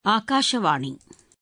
ಆಕಾಶವಾಣಿ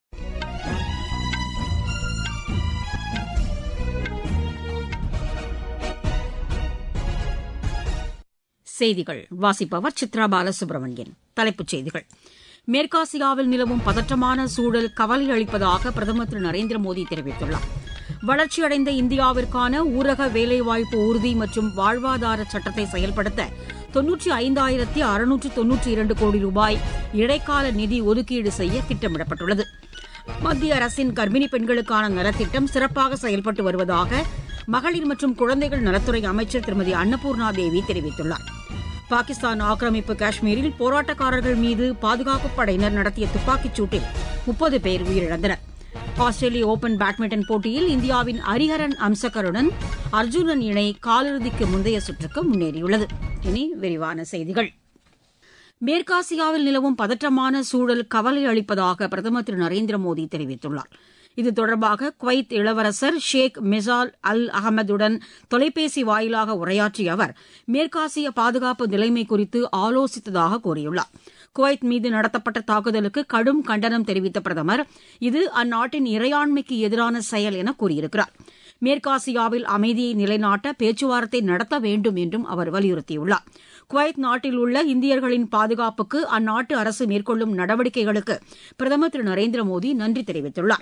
செய்திகள் வாசிப்பவர் சித்ரா பாலசுப்ரமணியன் தலைப்புச் செய்திகள் மேற்காசியாவில் நிலவும் பதற்றமான சூழல் கவலை அளிப்பதாக பிரதமர் திரு நரேந்திர மோடி தெரிவித்துள்ளார் வளர்ச்சியடைந்த இந்தியாவிற்கான ஊரக வேலைவாய்ப்பு உறுதி மற்றும் வாழ்வாதார சட்டத்தை செயல்படுத்த தொன்னூற்றி ஐந்தாயிரத்தி அறுநூற்று தொன்னூற்றி இரண்டு கோடி ரூபாய் இடைக்கால நிதி ஒதுக்கீடு செய்ய திட்டமிடப்பட்டுள்ளது மத்திய அரசின் கர்ப்பிணி பெண்களுக்கான நலத்திட்டம் சிறப்பாக செயல்பட்டு வருவதாக மகளிர் மற்றும் குழந்தைகள் நலத்துறை அமைச்சர் திருமதி அன்னபூர்ணா தேவி தெரிவித்துள்ளார் பாகிஸ்தான் ஆக்கிரமிப்பு காஷ்மீரில் போராட்டக்காரர்கள் மீது பாதுகாப்புப் படையினர் நடத்திய துப்பாக்கிச் சூட்டில் முப்பது பேர் உயிரிழந்தனர் ஆஸ்திரேலிய ஒபன் பேட்மிண்டன் போட்டியில் இந்தியாவின் ஹரிஹரன் அம்சகருடன் அர்ஜுனன் இணை காலிறுதிக்கு முந்தைய சுற்றுக்கு முன்னேறியுள்ளது இனி விரிவான செய்திகள் மேற்காசியாவில் நிலவும் பதற்றமான சூழல் கவலை அளிப்பதாக பிரதமர் திரு நரேந்திர மோடி தெரிவித்துள்ளார் இது தொடர்பாக குவைத் இளவரசர் ஷேக் மிசால் அல் அகமதுடன் தொலைபேசி வாயிலாக உரையாற்றிய அவர் மேற்காசிய பாதுகாப்பு நிலைமை குறித்து ஆலோசித்ததாக கூறியுள்ளார் குவைத் மீது நடத்தப்பட்ட தாக்குதலுக்கு கடும் கண்டனம் தெரிவித்த பிரதமர் இது அந்நாட்டின் இறையாண்மைக்கு எதிரான செயல் என கூறியிருக்கிறார் மேற்காசியாவில் அமைதியை நிலைநாட்ட பேச்சுவார்த்தை நடத்த வேண்டும் என்றும் அவர் வலியுறுத்தியுள்ளார் குவைத் நாட்டில் உள்ள இந்தியர்களின் பாதுகாப்புக்கு அந்நாட்டு அரசு மேற்கொள்ளும் நடவடிக்கைகளுக்கு பிரதமர் திரு நரேந்திர மோடி நன்றி தெரிவித்துள்ளார்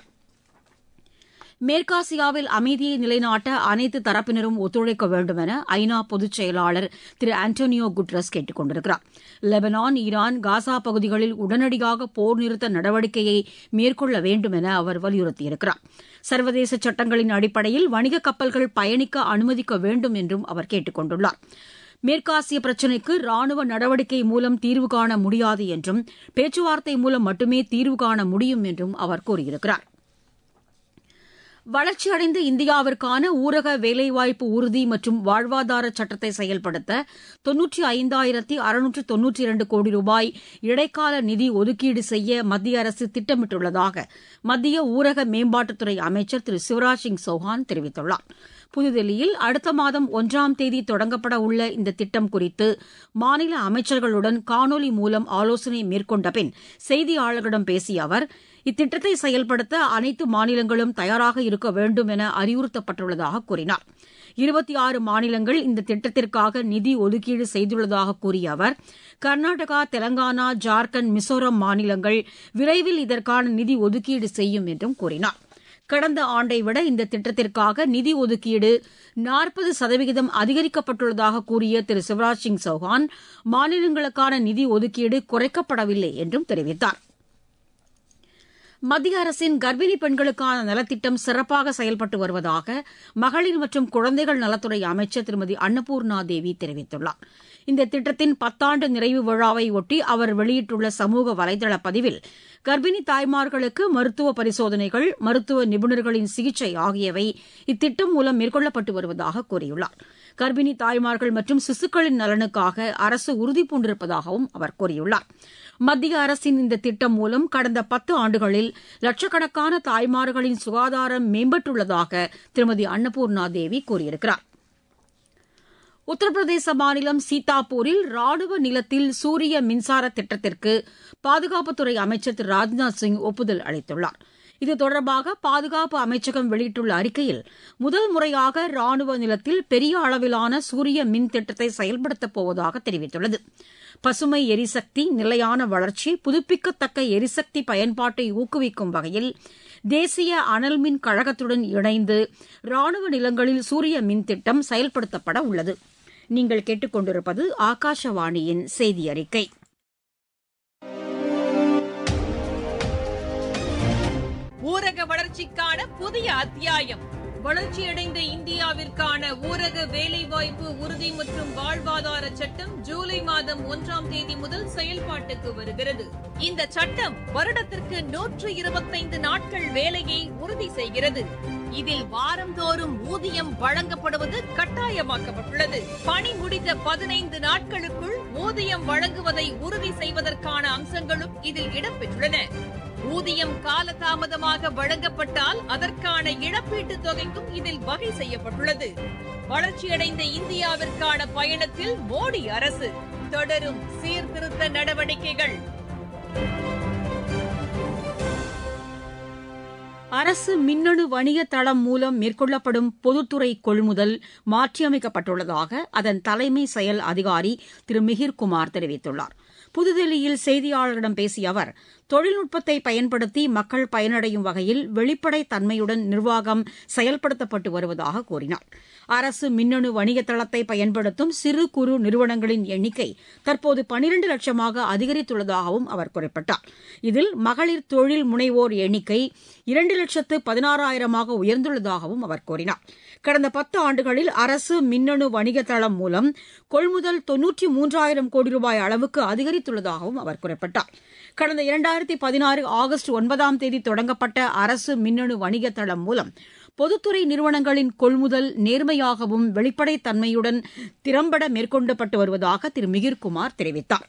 மேற்காசியாவில் அமைதியை நிலைநாட்ட அனைத்து தரப்பினரும் ஒத்துழைக்க வேண்டும் என ஐநா பொதுச் செயலாளர் திரு ஆண்டோனியோ குட்ரஸ் கேட்டுக் கொண்டிருக்கிறார் லெபனான் ஈரான் காசா பகுதிகளில் உடனடியாக போர் நிறுத்த நடவடிக்கையை மேற்கொள்ள வேண்டும் என அவர் வலியுறுத்தியிருக்கிறார் சர்வதேச சட்டங்களின் அடிப்படையில் வணிக கப்பல்கள் பயணிக்க அனுமதிக்க வேண்டும் என்றும் அவர் கேட்டுக் கொண்டுள்ளார் மேற்காசிய பிரச்சினைக்கு ராணுவ நடவடிக்கை மூலம் தீர்வு காண முடியாது என்றும் பேச்சுவார்த்தை மூலம் மட்டுமே தீர்வு காண முடியும் என்றும் அவர் கூறியிருக்கிறார் வளர்ச்சியடைந்த இந்தியாவிற்கான ஊரக வேலைவாய்ப்பு உறுதி மற்றும் வாழ்வாதார சட்டத்தை செயல்படுத்த தொன்னூற்றி ஐந்தாயிரத்தி அறுநூற்று தொன்னூற்றி இரண்டு கோடி ரூபாய் இடைக்கால நிதி ஒதுக்கீடு செய்ய மத்திய அரசு திட்டமிட்டுள்ளதாக மத்திய ஊரக மேம்பாட்டுத்துறை அமைச்சர் திரு சிவராஜ் சிங் சௌஹான் தெரிவித்துள்ளார் புதுதில்லியில் அடுத்த மாதம் ஒன்றாம் தேதி தொடங்கப்பட உள்ள இந்த திட்டம் குறித்து மாநில அமைச்சர்களுடன் காணொலி மூலம் ஆலோசனை மேற்கொண்ட பின் செய்தியாளர்களிடம் பேசிய அவர் இத்திட்டத்தை செயல்படுத்த அனைத்து மாநிலங்களும் தயாராக இருக்க வேண்டும் என அறிவுறுத்தப்பட்டுள்ளதாக கூறினார் இருபத்தி ஆறு மாநிலங்கள் இந்த திட்டத்திற்காக நிதி ஒதுக்கீடு செய்துள்ளதாக கூறிய அவர் கர்நாடகா தெலங்கானா ஜார்க்கண்ட் மிசோரம் மாநிலங்கள் விரைவில் இதற்கான நிதி ஒதுக்கீடு செய்யும் என்றும் கூறினார் கடந்த ஆண்டை விட இந்த திட்டத்திற்காக நிதி ஒதுக்கீடு நாற்பது சதவிகிதம் அதிகரிக்கப்பட்டுள்ளதாக கூறிய திரு சிவராஜ் சிங் சௌஹான் மாநிலங்களுக்கான நிதி ஒதுக்கீடு குறைக்கப்படவில்லை என்றும் தெரிவித்தார் மத்திய அரசின் கர்ப்பிணி பெண்களுக்கான நலத்திட்டம் சிறப்பாக செயல்பட்டு வருவதாக மகளிர் மற்றும் குழந்தைகள் நலத்துறை அமைச்சர் திருமதி அன்னபூர்ணா தேவி தெரிவித்துள்ளார் இந்த திட்டத்தின் பத்தாண்டு நிறைவு விழாவை ஒட்டி அவர் வெளியிட்டுள்ள சமூக வலைதள பதிவில் கர்ப்பிணி தாய்மார்களுக்கு மருத்துவ பரிசோதனைகள் மருத்துவ நிபுணர்களின் சிகிச்சை ஆகியவை இத்திட்டம் மூலம் மேற்கொள்ளப்பட்டு வருவதாக கூறியுள்ளார் கர்ப்பிணி தாய்மார்கள் மற்றும் சிசுக்களின் நலனுக்காக அரசு உறுதிபூண்டிருப்பதாகவும் அவர் கூறியுள்ளார் மத்திய அரசின் இந்த திட்டம் மூலம் கடந்த பத்து ஆண்டுகளில் லட்சக்கணக்கான தாய்மார்களின் சுகாதாரம் மேம்பட்டுள்ளதாக திருமதி அன்னபூர்ணா தேவி கூறியிருக்கிறார் உத்தரப்பிரதேச மாநிலம் சீதாப்பூரில் ராணுவ நிலத்தில் சூரிய மின்சார திட்டத்திற்கு பாதுகாப்புத்துறை அமைச்சர் திரு ராஜ்நாத் சிங் ஒப்புதல் அளித்துள்ளார் இது தொடர்பாக பாதுகாப்பு அமைச்சகம் வெளியிட்டுள்ள அறிக்கையில் முதல் முறையாக ராணுவ நிலத்தில் பெரிய அளவிலான சூரிய மின் திட்டத்தை செயல்படுத்தப் போவதாக தெரிவித்துள்ளது பசுமை எரிசக்தி நிலையான வளர்ச்சி புதுப்பிக்கத்தக்க எரிசக்தி பயன்பாட்டை ஊக்குவிக்கும் வகையில் தேசிய அனல் மின் கழகத்துடன் இணைந்து ராணுவ நிலங்களில் சூரிய மின் திட்டம் செயல்படுத்தப்பட உள்ளது நீங்கள் கேட்டுக்கொண்டிருப்பது ஆகாஷவாணியின் செய்தி அறிக்கை ஊரக வளர்ச்சிக்கான புதிய அத்தியாயம் வளர்ச்சியடைந்த இந்தியாவிற்கான ஊரக வேலைவாய்ப்பு உறுதி மற்றும் வாழ்வாதார சட்டம் ஜூலை மாதம் ஒன்றாம் தேதி முதல் செயல்பாட்டுக்கு வருகிறது இந்த சட்டம் வருடத்திற்கு நூற்று இருபத்தைந்து நாட்கள் வேலையை உறுதி செய்கிறது இதில் வாரந்தோறும் ஊதியம் வழங்கப்படுவது கட்டாயமாக்கப்பட்டுள்ளது பணி முடிந்த பதினைந்து நாட்களுக்குள் ஊதியம் வழங்குவதை உறுதி செய்வதற்கான அம்சங்களும் இதில் இடம்பெற்றுள்ளன ஊதியம் காலதாமதமாக வழங்கப்பட்டால் அதற்கான இழப்பீட்டுத் தொகைக்கும் இதில் வகை செய்யப்பட்டுள்ளது வளர்ச்சியடைந்த இந்தியாவிற்கான பயணத்தில் மோடி அரசு தொடரும் சீர்திருத்த நடவடிக்கைகள் அரசு மின்னணு வணிக தளம் மூலம் மேற்கொள்ளப்படும் பொதுத்துறை கொள்முதல் மாற்றியமைக்கப்பட்டுள்ளதாக அதன் தலைமை செயல் அதிகாரி திரு மிகிர்குமார் தெரிவித்துள்ளார் புதுதில்லியில் செய்தியாளர்களிடம் பேசிய அவர் தொழில்நுட்பத்தை பயன்படுத்தி மக்கள் பயனடையும் வகையில் வெளிப்படைத் தன்மையுடன் நிர்வாகம் செயல்படுத்தப்பட்டு வருவதாக கூறினார் அரசு மின்னணு வணிக தளத்தை பயன்படுத்தும் சிறு குறு நிறுவனங்களின் எண்ணிக்கை தற்போது பனிரண்டு லட்சமாக அதிகரித்துள்ளதாகவும் அவர் குறிப்பிட்டார் இதில் மகளிர் தொழில் முனைவோர் எண்ணிக்கை இரண்டு லட்சத்து பதினாறாயிரமாக உயர்ந்துள்ளதாகவும் அவர் கூறினார் கடந்த பத்து ஆண்டுகளில் அரசு மின்னணு வணிக தளம் மூலம் கொள்முதல் தொன்னூற்றி மூன்றாயிரம் கோடி ரூபாய் அளவுக்கு அதிகரித்துள்ளதாகவும் அவர் குறிப்பிட்டார் கடந்த இரண்டாயிரத்தி பதினாறு ஆகஸ்ட் ஒன்பதாம் தேதி தொடங்கப்பட்ட அரசு மின்னணு வணிக தளம் மூலம் பொதுத்துறை நிறுவனங்களின் கொள்முதல் நேர்மையாகவும் வெளிப்படைத் தன்மையுடன் திறம்பட மேற்கொள்ளப்பட்டு வருவதாக திரு மிகிர்குமார் தெரிவித்தார்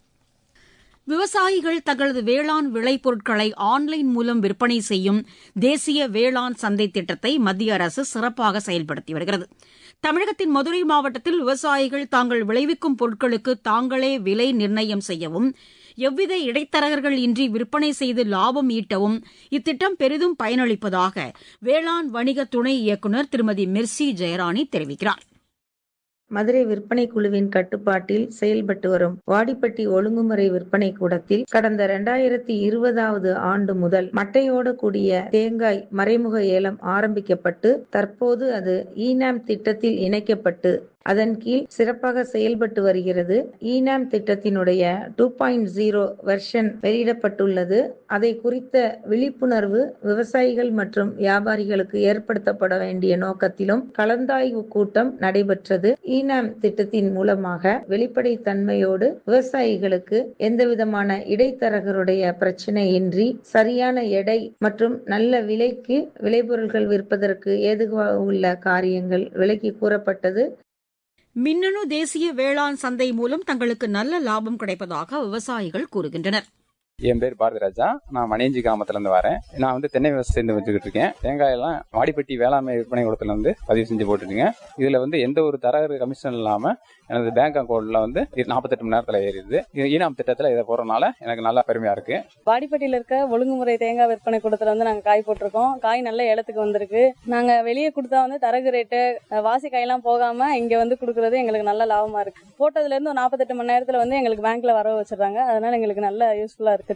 விவசாயிகள் தங்களது வேளாண் விளைபொருட்களை ஆன்லைன் மூலம் விற்பனை செய்யும் தேசிய வேளாண் சந்தை திட்டத்தை மத்திய அரசு சிறப்பாக செயல்படுத்தி வருகிறது தமிழகத்தின் மதுரை மாவட்டத்தில் விவசாயிகள் தாங்கள் விளைவிக்கும் பொருட்களுக்கு தாங்களே விலை நிர்ணயம் செய்யவும் எவ்வித இடைத்தரகர்கள் இன்றி விற்பனை செய்து லாபம் ஈட்டவும் இத்திட்டம் பெரிதும் பயனளிப்பதாக வேளாண் வணிக துணை இயக்குநர் திருமதி மிர்சி ஜெயராணி தெரிவிக்கிறார் மதுரை விற்பனை குழுவின் கட்டுப்பாட்டில் செயல்பட்டு வரும் வாடிப்பட்டி ஒழுங்குமுறை விற்பனை கூடத்தில் கடந்த இரண்டாயிரத்தி இருபதாவது ஆண்டு முதல் மட்டையோடு கூடிய தேங்காய் மறைமுக ஏலம் ஆரம்பிக்கப்பட்டு தற்போது அது ஈனாம் திட்டத்தில் இணைக்கப்பட்டு அதன் கீழ் சிறப்பாக செயல்பட்டு வருகிறது ஈனாம் திட்டத்தினுடைய டூ பாயிண்ட் ஜீரோ வெர்ஷன் வெளியிடப்பட்டுள்ளது அதை குறித்த விழிப்புணர்வு விவசாயிகள் மற்றும் வியாபாரிகளுக்கு ஏற்படுத்தப்பட வேண்டிய நோக்கத்திலும் கலந்தாய்வு கூட்டம் நடைபெற்றது ஈனாம் திட்டத்தின் மூலமாக வெளிப்படைத்தன்மையோடு விவசாயிகளுக்கு எந்தவிதமான இடைத்தரகருடைய பிரச்சனையின்றி சரியான எடை மற்றும் நல்ல விலைக்கு விளைபொருட்கள் விற்பதற்கு ஏதுவாக உள்ள காரியங்கள் விலக்கி கூறப்பட்டது மின்னணு தேசிய வேளாண் சந்தை மூலம் தங்களுக்கு நல்ல லாபம் கிடைப்பதாக விவசாயிகள் கூறுகின்றனர் என் பேர் பாரதிராஜா நான் மணியஞ்சி கிராமத்துல இருந்து வரேன் நான் வந்து தென்னை விவசாயம் வச்சுக்கிட்டு இருக்கேன் தேங்காயெல்லாம் வாடிப்பட்டி வேளாண்மை விற்பனை கூடத்துல வந்து பதிவு செஞ்சு போட்டுருக்கேன் இதுல வந்து எந்த ஒரு தரகர் கமிஷன் இல்லாம எனது பேங்க் அக்கௌண்ட்ல வந்து நாற்பத்தெட்டு மணி நேரத்துல ஏறிடுது ஈனாம் திட்டத்துல இதை போறதுனால எனக்கு நல்லா பெருமையா இருக்கு வாடிப்பட்டியில இருக்க ஒழுங்குமுறை தேங்காய் விற்பனை கூடத்துல வந்து நாங்க காய் போட்டிருக்கோம் காய் நல்ல ஏலத்துக்கு வந்திருக்கு நாங்க வெளியே கொடுத்தா வந்து தரகு ரேட்டு வாசி காயெல்லாம் போகாம இங்க வந்து கொடுக்கறது எங்களுக்கு நல்ல லாபமா இருக்கு போட்டதுல இருந்து ஒரு நாற்பத்தெட்டு மணி நேரத்துல வந்து எங்களுக்கு பேங்க்ல வர வச்சிடுறாங்க அதனால எங்களுக்கு நல்ல யூஸ்ஃபுல்லா இருக்கு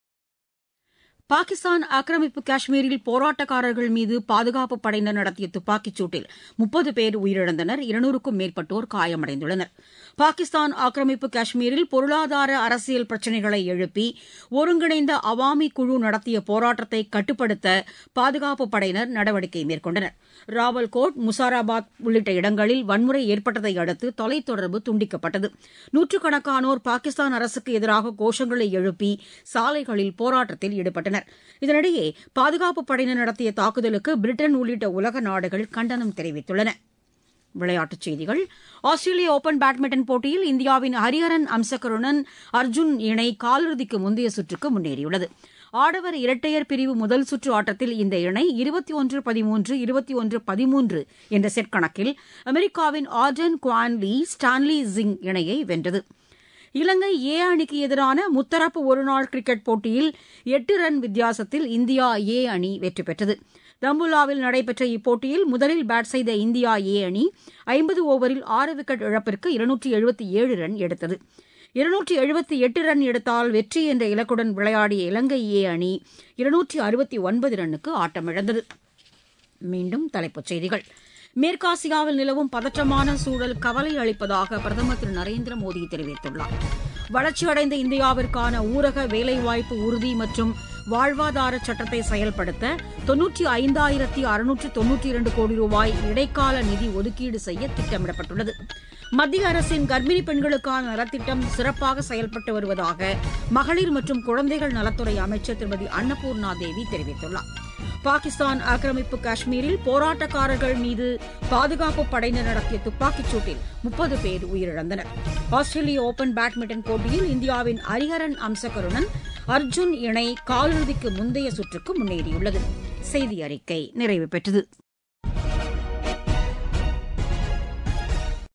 பாகிஸ்தான் ஆக்கிரமிப்பு காஷ்மீரில் போராட்டக்காரர்கள் மீது பாதுகாப்பு படையினர் நடத்திய துப்பாக்கிச் சூட்டில் முப்பது பேர் உயிரிழந்தனர் இருநூறுக்கும் மேற்பட்டோர் காயமடைந்துள்ளனர் பாகிஸ்தான் ஆக்கிரமிப்பு காஷ்மீரில் பொருளாதார அரசியல் பிரச்சினைகளை எழுப்பி ஒருங்கிணைந்த அவாமி குழு நடத்திய போராட்டத்தை கட்டுப்படுத்த பாதுகாப்பு படையினர் நடவடிக்கை மேற்கொண்டனர் ராவல்கோட் முசாராபாத் உள்ளிட்ட இடங்களில் வன்முறை ஏற்பட்டதை அடுத்து தொலைத்தொடர்பு துண்டிக்கப்பட்டது நூற்றுக்கணக்கானோர் பாகிஸ்தான் அரசுக்கு எதிராக கோஷங்களை எழுப்பி சாலைகளில் போராட்டத்தில் ஈடுபட்டனர் இதனிடையே பாதுகாப்பு படையினர் நடத்திய தாக்குதலுக்கு பிரிட்டன் உள்ளிட்ட உலக நாடுகள் கண்டனம் தெரிவித்துள்ளன விளையாட்டுச் செய்திகள் ஆஸ்திரேலிய ஓபன் பேட்மிண்டன் போட்டியில் இந்தியாவின் ஹரிஹரன் அம்சகருடன் அர்ஜுன் இணை காலிறுதிக்கு முந்தைய சுற்றுக்கு முன்னேறியுள்ளது ஆடவர் இரட்டையர் பிரிவு முதல் சுற்று ஆட்டத்தில் இந்த இணை இருபத்தி ஒன்று பதிமூன்று இருபத்தி ஒன்று பதிமூன்று என்ற செட் கணக்கில் அமெரிக்காவின் ஆர்டன் குவான்லி ஸ்டான்லி ஜிங் இணையை வென்றது இலங்கை ஏ அணிக்கு எதிரான முத்தரப்பு ஒருநாள் கிரிக்கெட் போட்டியில் எட்டு ரன் வித்தியாசத்தில் இந்தியா ஏ அணி வெற்றி பெற்றது தம்புல்லாவில் நடைபெற்ற இப்போட்டியில் முதலில் பேட் செய்த இந்தியா ஏ அணி ஐம்பது ஓவரில் ஆறு விக்கெட் இழப்பிற்கு இருநூற்றி எழுபத்தி ஏழு ரன் எடுத்தது இருநூற்றி எழுபத்தி எட்டு ரன் எடுத்தால் வெற்றி என்ற இலக்குடன் விளையாடிய இலங்கை ஏ அணி இருநூற்றி அறுபத்தி ஒன்பது ரன்னுக்கு ஆட்டமிழந்தது மீண்டும் தலைப்புச் செய்திகள் மேற்காசியாவில் நிலவும் பதற்றமான சூழல் கவலை அளிப்பதாக பிரதமர் திரு நரேந்திர மோடி தெரிவித்துள்ளார் வளர்ச்சியடைந்த இந்தியாவிற்கான ஊரக வேலைவாய்ப்பு உறுதி மற்றும் வாழ்வாதார சட்டத்தை செயல்படுத்த தொன்னூற்றி ஐந்தாயிரத்தி அறுநூற்று தொன்னூற்றி இரண்டு கோடி ரூபாய் இடைக்கால நிதி ஒதுக்கீடு செய்ய திட்டமிடப்பட்டுள்ளது மத்திய அரசின் கர்ப்பிணி பெண்களுக்கான நலத்திட்டம் சிறப்பாக செயல்பட்டு வருவதாக மகளிர் மற்றும் குழந்தைகள் நலத்துறை அமைச்சர் திருமதி அன்னபூர்ணா தேவி தெரிவித்துள்ளார் பாகிஸ்தான் ஆக்கிரமிப்பு காஷ்மீரில் போராட்டக்காரர்கள் மீது பாதுகாப்பு படையினர் நடத்திய துப்பாக்கிச் சூட்டில் முப்பது பேர் உயிரிழந்தனர் ஆஸ்திரேலிய ஓபன் பேட்மிண்டன் போட்டியில் இந்தியாவின் ஹரிஹரன் அம்சகருடன் அர்ஜுன் இணை காலிறுதிக்கு முந்தைய சுற்றுக்கு முன்னேறியுள்ளது செய்தி அறிக்கை நிறைவு பெற்றது